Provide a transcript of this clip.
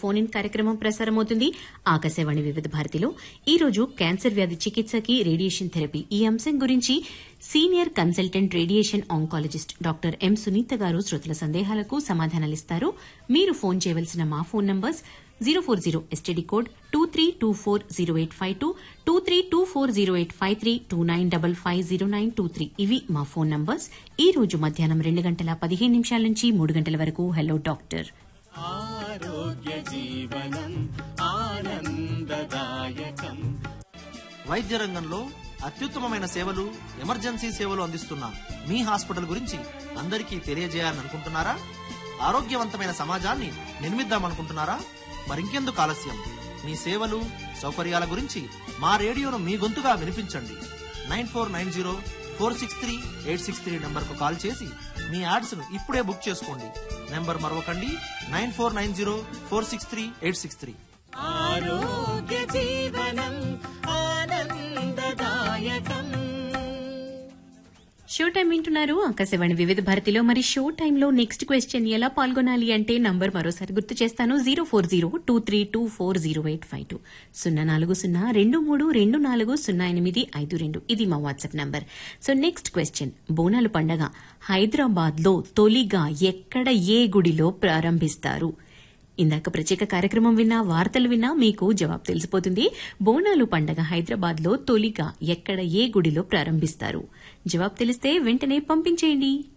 phone in కార్యక్రమం ప్రసారమవుతుంది ఆకాశవాణి వివిధ భారతిలో ఈ రోజు క్యాన్సర్ వ్యాధి చికిత్సకి రేడియేషన్ థెరపీ ఈ అంశం గురించి senior consultant radiation oncologist doctor M Sunitha garu శ్రోతల సందేహాలకు సమాధానాలిస్తారు మీరు ఫోన్ చేయవలసిన మా phone numbers zero four zero STD code two three two four zero eight five two two three two four zero eight five three two nine double five zero nine two three ఇవి మా phone numbers ఈ రోజు మధ్యాహ్నం రెండు గంటల పదిహేను నిమిషాల నుంచి మూడు గంటల వరకు హలో డాక్టర్ ఆరోగ్య జీవనం ఆనందదాయకం వైద్య రంగంలో అత్యుత్తమమైన సేవలు ఎమర్జెన్సీ సేవలు అందిస్తున్న మీ హాస్పిటల్ గురించి అందరికీ తెలియజేయాలని అనుకుంటున్నారా ఆరోగ్యవంతమైన సమాజాన్ని నిర్మిద్దామనుకుంటున్నారా మరింకెందుకు ఆలస్యం మీ సేవలు సౌకర్యాల గురించి మా రేడియోను మీ గొంతుగా వినిపించండి nine four nine zero four six three eight six three నెంబర్కు కాల్ చేసి మీ యాడ్స్ను ఇప్పుడే బుక్ చేసుకోండి నెంబర్ మరొకండి nine four nine zero four six three eight six three ఆరోగ్య జీవనం ఆనందదాయకం షో టైం వింటున్నారు ఆకాశవాణి వివిధ భారతిలో మరి షో టైంలో నెక్స్ట్ క్వశ్చన్ ఎలా పాల్గొనాలి అంటే నంబర్ మరోసారి గుర్తు చేస్తాను zero four zero two three two four zero eight five two సున్నా నాలుగు సున్నా రెండు మూడు రెండు నాలుగు సున్నా ఎనిమిది ఐదు రెండు ఇది మా WhatsApp number so next question Bonalu పండగ హైదరాబాద్ లో తొలిగా ఎక్కడ ఏ గుడిలో ప్రారంభిస్తారు ఇందాక ప్రత్యేక కార్యక్రమం విన్నా వార్తలు విన్నా మీకు జవాబు తెలిసిపోతుంది బోనాలు పండగ హైదరాబాద్ లో తొలిగా ఎక్కడ ఏ గుడిలో ప్రారంభిస్తారు జవాబు తెలిస్తే వెంటనే పంపించేయండి